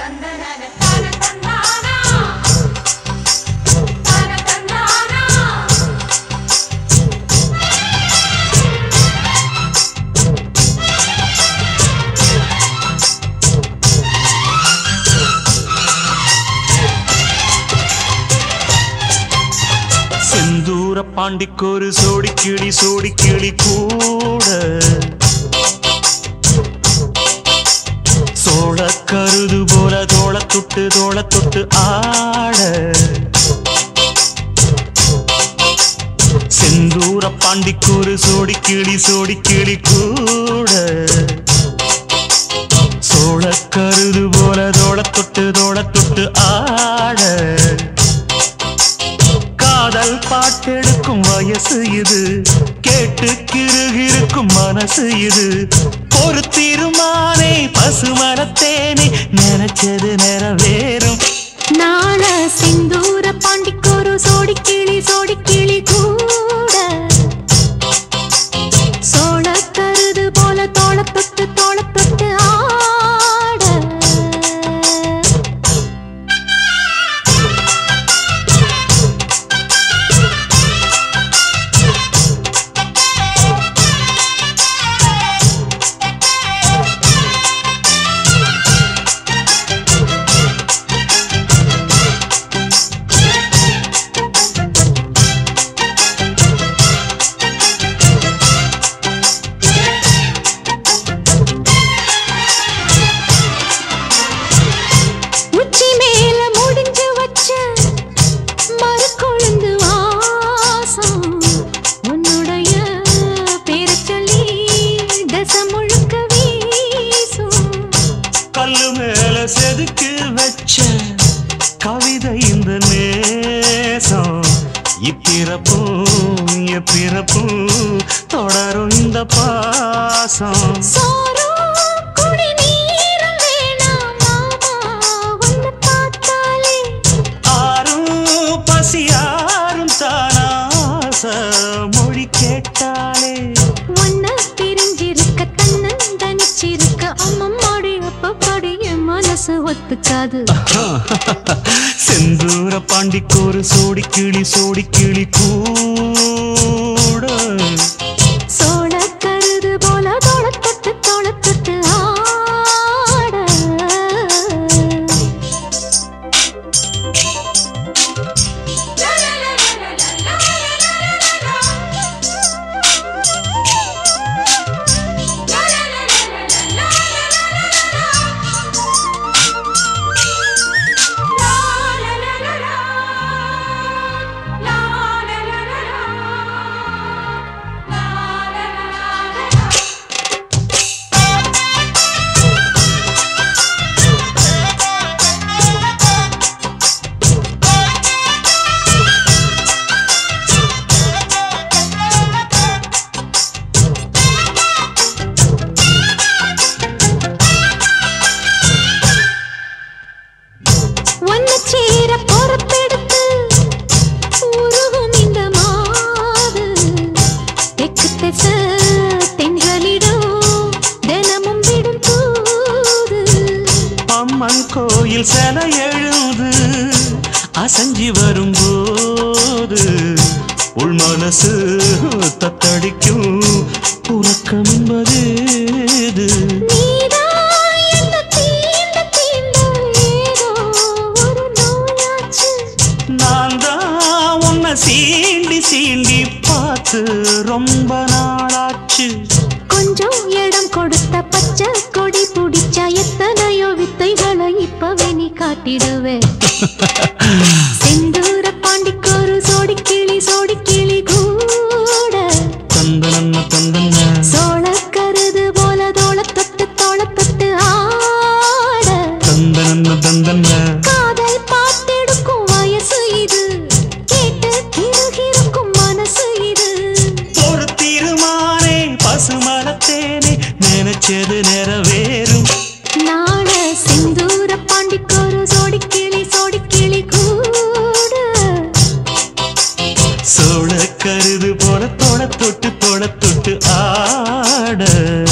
செந்தூர பாண்டிக்கொரு சோடி கிளி சோடி கிளி கூட சோழ கருது போல தோள தொட்டு தோள தொட்டு ஆட செந்தூர பாண்டிக்கொரு சோடி கிளி சோடி கிளி கூட சோழ கருது போல தோள தொட்டு தோள தொட்டு ஆட காதல் பாட்டெடுக்கும் வயசு இது கேட்டு கிருகிருக்கும் மனசு இது ஒரு தீர்மானே பசுமரத்தேனே நினைச்சது நிறைவேறும் நாள சிந்தூர பாண்டிக்கொரு சோடி கிளி சோடி கிளி கூட சோழ கருது போல தோள தொட்டு தோள தொட்டு ஆட உச்சி மேல முடிஞ்சு வச்ச மறுக்கொழுந்து வாசம் உன்னுடைய பேரச் சொல்லி தசை முழுக்க வீசும் கல்லு மேல செதுக்கு வச்ச கவிதை இந்த நேசம் இப்பிறப்பும் எப்பிறப்பும் தொடரும் இந்த பாசம் சோறும் குடிநீரும் வேணாம் மாமா உன்னை பார்த்தாலே ஆறும் பசியாரும் தானாச மொழி கேட்டாலே உன்னை பிரிஞ்சிருக்க தன்னன் தனிச்சிருக்க அம்மம்மாடி அப்பப்படி என் மனசு ஒத்துக்காது செந்தூர பாண்டிக்கோரு சோடி கிளி சோடி கிளி கூட சோழ கருது போல தோள தொட்டு தோள தொட்டு ஆட ஒன்னு சேர பொறுப்பெடுத்து உருகும் இந்த மாது தெக்கு திச தென்றலிடும் தினமும் விடும் தூது அம்மன் கோயில் சில எழுது அசஞ்சி வரும்போது உள் மனசு தத்தடிக்கும் உறக்கம் என்பது இது. நீதான் என்னை தீண்ட தீண்ட ஏதோ ஒரு நோயாச்சு நான் தான் உன்னை சீண்டி சீண்டி பார்த்து ரொம்ப நாளாச்சு கொஞ்சம் இடம் கொடுத்த பச்சை கொடி பிடிச்சா எத்தனையோ வித்தைகளை இப்பவே நீ காட்டிடுவே செந்தூர பாண்டிக்கொரு சோடி கிளி சோடி கிளி கூட தந்தனன்ன தந்தன சோழ கருது போல தோள தொட்டு தோள தொட்டு ஆட தந்தனன்ன தந்தன காதல் பார்த்தெடுக்கும் வயசு இது கேட்டு கிருகிருக்கும் மனசு இது ஒரு தீர்மானே பசுமரத்தேனே நினைச்சது நிறைவேறும் நாள செந்தூர பாண்டிக்கொரு சோடி கிளி சோடி கிளி கூட சோழ கருது போல தொட தொட்டு தொட தொட்டு ஆட